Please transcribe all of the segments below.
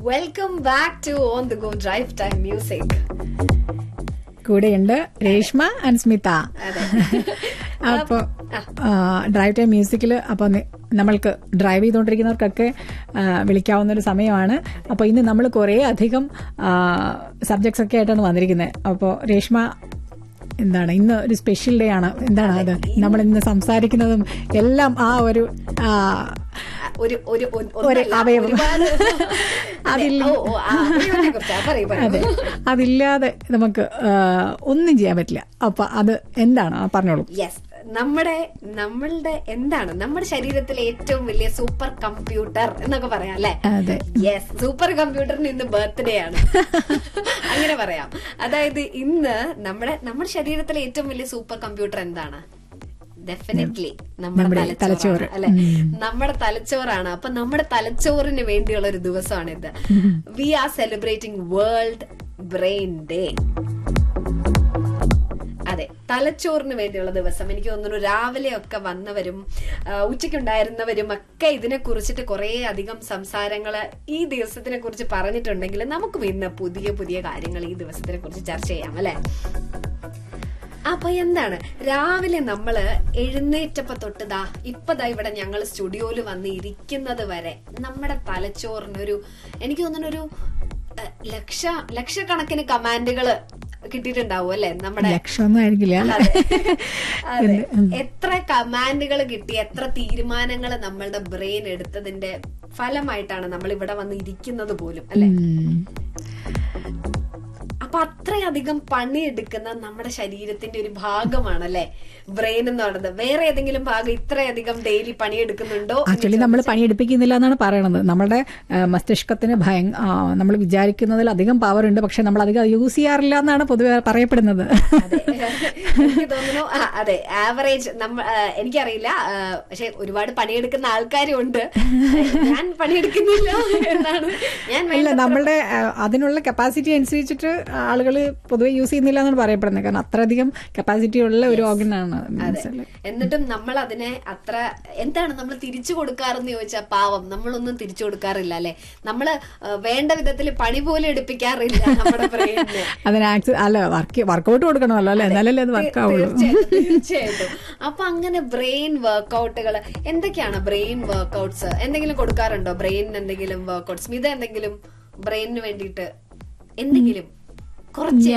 Welcome back to on the go drive time music കൂടെയുണ്ട് Reshma and Smitha അപ്പോ drive time മ്യൂസിക്കിൽ അപ്പോൾ നമ്മൾക്ക് ഡ്രൈവ് ചെയ്തുകൊണ്ടിരിക്കുന്നവർക്കൊക്കെ ആ, വിളിക്കാവുന്ന ഒരു സമയമാണ് അപ്പോൾ ഇന്ന് നമ്മൾ കുറേ അധികം സബ്ജക്ട്സ് ഒക്കെ ആയിട്ടാണ് വന്നിരിക്കുന്നത് അപ്പോൾ രേഷ്മ എന്താണ് ഇന്ന് ഒരു സ്പെഷ്യൽ ഡേ ആണ് എന്താണ് അത് നമ്മൾ ഇന്ന് സംസാരിക്കുന്നതും എല്ലാം ആ ഒരു ആ, ഒരു ഒരു ഒ- ഒരു ഒന്നല്ല, അവയവം. ഒരുപാട് അതില്ല. ഓ, ഓ, ആ അവയവത്തെ കുറിച്ചാ. പറയൂ, പറയൂ. അതെ അതില്ലാതെ നമുക്ക് ആ, ഒന്നും ചെയ്യാൻ പറ്റില്ല അപ്പൊ അത് എന്താണ് ആ, പറഞ്ഞോളൂ യെസ് നമ്മുടെ നമ്മളുടെ എന്താണ് നമ്മുടെ ശരീരത്തിലെ ഏറ്റവും വലിയ സൂപ്പർ കമ്പ്യൂട്ടർ എന്നൊക്കെ പറയാം അല്ലെ അതെ യെസ് സൂപ്പർ കമ്പ്യൂട്ടറിന് ഇന്ന് ബർത്ത്ഡേ ആണ് അങ്ങനെ പറയാം അതായത് ഇന്ന് നമ്മുടെ നമ്മുടെ ശരീരത്തിലെ ഏറ്റവും വലിയ സൂപ്പർ കമ്പ്യൂട്ടർ എന്താണ് ഡെഫിനറ്റ്ലി നമ്മുടെ നമ്മുടെ തലച്ചോറ് തലച്ചോറ്. അല്ലെ നമ്മുടെ തലച്ചോറാണ് അപ്പൊ നമ്മുടെ തലച്ചോറിന് വേണ്ടിയുള്ള ഒരു ദിവസമാണിത് we are celebrating world brain day അതെ തലച്ചോറിന് വേണ്ടിയുള്ള ദിവസം എനിക്ക് തോന്നുന്നു രാവിലെ ഒക്കെ വന്നവരും ആ, ഉച്ചയ്ക്കുണ്ടായിരുന്നവരും ഒക്കെ ഇതിനെ കുറിച്ചിട്ട് കുറെ അധികം സംസാരങ്ങള് ഈ ദിവസത്തിനെ കുറിച്ച് പറഞ്ഞിട്ടുണ്ടെങ്കിൽ നമുക്കും ഇന്ന് പുതിയ പുതിയ കാര്യങ്ങൾ ഈ ദിവസത്തിനെ കുറിച്ച് ചർച്ച ചെയ്യാം അല്ലെ അപ്പൊ എന്താണ് രാവിലെ നമ്മള് എഴുന്നേറ്റപ്പോ തൊട്ട് ദാ ഇപ്പതാ ഇവിടെ ഞങ്ങൾ സ്റ്റുഡിയോയിൽ വന്ന് ഇരിക്കുന്നത് വരെ നമ്മുടെ തലച്ചോറിനൊരു എനിക്ക് തോന്നുന്നു ഒരു ഏഹ്, ലക്ഷ ലക്ഷക്കണക്കിന് കമാൻഡുകള് കിട്ടിയിട്ടുണ്ടാവും അല്ലെ നമ്മുടെ ലക്ഷമൊന്നും ആയിരിക്കില്ല അതെ. അതെ. എത്ര കമാൻഡുകൾ കിട്ടി എത്ര തീരുമാനങ്ങൾ നമ്മളുടെ ബ്രെയിൻ എടുത്തതിന്റെ ഫലമായിട്ടാണ് നമ്മൾ ഇവിടെ വന്ന് ഇരിക്കുന്നത് പോലും അല്ലെ ഉം. അപ്പൊ അത്രയധികം പണിയെടുക്കുന്ന നമ്മുടെ ശരീരത്തിന്റെ ഒരു ഭാഗമാണല്ലേ ബ്രെയിൻ എന്ന് പറയുന്നത് വേറെ ഏതെങ്കിലും ഭാഗം ഇത്രയധികം ഡെയിലി പണിയെടുക്കുന്നുണ്ടോ എന്ന് ആക്ച്വലി നമ്മൾ പണിയെടുപ്പിക്കുന്നില്ല എന്നാണ് പറയണത് നമ്മുടെ ആ, മസ്തിഷ്കത്തിന് ഭയ നമ്മൾ വിചാരിക്കുന്നതിൽ അധികം പവർ ഉണ്ട് പക്ഷെ നമ്മൾ അധികം യൂസ് ചെയ്യാറില്ല എന്നാണ് പൊതുവെ പറയപ്പെടുന്നത് അതെ എനിക്ക് തോന്നുന്നു ആ, അതെ ആവറേജ് നമ്മ ആ, എനിക്കറിയില്ല ആ, പക്ഷെ ഒരുപാട് പണിയെടുക്കുന്ന ആൾക്കാരും ഉണ്ട് ഞാൻ പണിയെടുക്കുന്നില്ല എന്നാണ് ഞാൻ അല്ല വേണ്ടത്ര നമ്മളുടെ ആ, അതിനുള്ള കപ്പാസിറ്റി അനുസരിച്ചിട്ട് ആളുകൾ പൊതുവെ യൂസ് ചെയ്യുന്നില്ല എന്നാണ് പറയപ്പെടുന്നത് കാരണം അത്രയധികം കപ്പാസിറ്റി ഉള്ള ഒരു ഓർഗൻ ആണ് മനസ്സിലെ എന്നിട്ടും നമ്മൾ അതിനെ അത്ര എന്താണ് നമ്മൾ തിരിച്ചു കൊടുക്കാറെന്ന് ചോദിച്ചാൽ പാവം നമ്മളൊന്നും തിരിച്ചു കൊടുക്കാറില്ല അല്ലെ നമ്മള് ആ, വേണ്ട വിധത്തിൽ പണി പോലും എടുപ്പിക്കാറില്ല നമ്മുടെ ബ്രെയിനിന് അതിന് ആക്സ് അല്ല വർക്ക് വർക്കൗട്ട് കൊടുക്കണമല്ലോ അല്ലെ എന്നാലല്ലേ അത് വർക്ക് ആവുള്ളൂ തീർച്ചയായിട്ടും തീർച്ചയായിട്ടും അപ്പൊ അങ്ങനെ ബ്രെയിൻ വർക്കൗട്ടുകൾ എന്തൊക്കെയാണ് ബ്രെയിൻ വർക്കൗട്ട്സ് എന്തെങ്കിലും കൊടുക്കാറുണ്ടോ ബ്രെയിനിന് എന്തെങ്കിലും വർക്കൗട്ട്സ് ഇത് എന്തെങ്കിലും ബ്രെയിനിന് വേണ്ടിയിട്ട് എന്തെങ്കിലും കുറച്ച്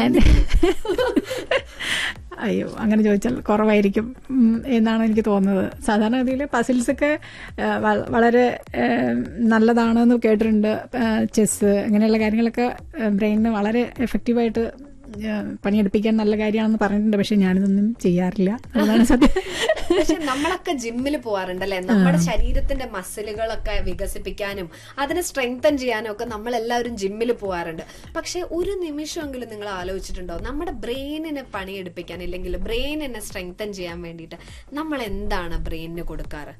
അയ്യോ അങ്ങനെ ചോദിച്ചാൽ കുറവായിരിക്കും ഉം, എന്നാണ് എനിക്ക് തോന്നുന്നത് സാധാരണഗതിയിൽ പസിൽസ് ഒക്കെ ആ, വ- വളരെ ആ, നല്ലതാണെന്ന് കേട്ടിട്ടുണ്ട് ചെസ് ഇങ്ങനെയുള്ള കാര്യങ്ങളൊക്കെ ബ്രെയിനിന് വളരെ എഫക്റ്റീവായിട്ട് ആ, പണിയെടുപ്പിക്കാൻ നല്ല കാര്യമാണെന്ന് പറഞ്ഞിട്ടുണ്ട് പക്ഷെ ഞാനിതൊന്നും ചെയ്യാറില്ല അതാണ് സത്യം പക്ഷെ നമ്മളൊക്കെ ജിമ്മിൽ പോവാറുണ്ടല്ലേ നമ്മുടെ ശരീരത്തിന്റെ മസിലുകളൊക്കെ വികസിപ്പിക്കാനും അതിനെ സ്ട്രെങ്തൻ ചെയ്യാനും ഒക്കെ നമ്മൾ എല്ലാവരും ജിമ്മിൽ പോവാറുണ്ട് പക്ഷെ ഒരു നിമിഷമെങ്കിലും നിങ്ങൾ ആലോചിച്ചിട്ടുണ്ടോ നമ്മുടെ ബ്രെയിനിനെ പണിയെടുപ്പിക്കാൻ ഇല്ലെങ്കിൽ ബ്രെയിനിനെ സ്ട്രെങ്തൻ ചെയ്യാൻ വേണ്ടിയിട്ട് നമ്മൾ എന്താണ് ബ്രെയിനിന് കൊടുക്കാറ്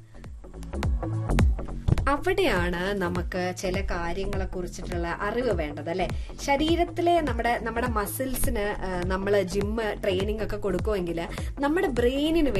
അവിടെയാണ് നമുക്ക് ചില കാര്യങ്ങളെ കുറിച്ചിട്ടുള്ള അറിവ് വേണ്ടത് അല്ലെ ശരീരത്തിലെ നമ്മുടെ നമ്മുടെ മസിൽസിന് നമ്മൾ ജിമ്മ് ട്രെയിനിങ് ഒക്കെ കൊടുക്കുമെങ്കിൽ നമ്മുടെ ബ്രെയിനിന്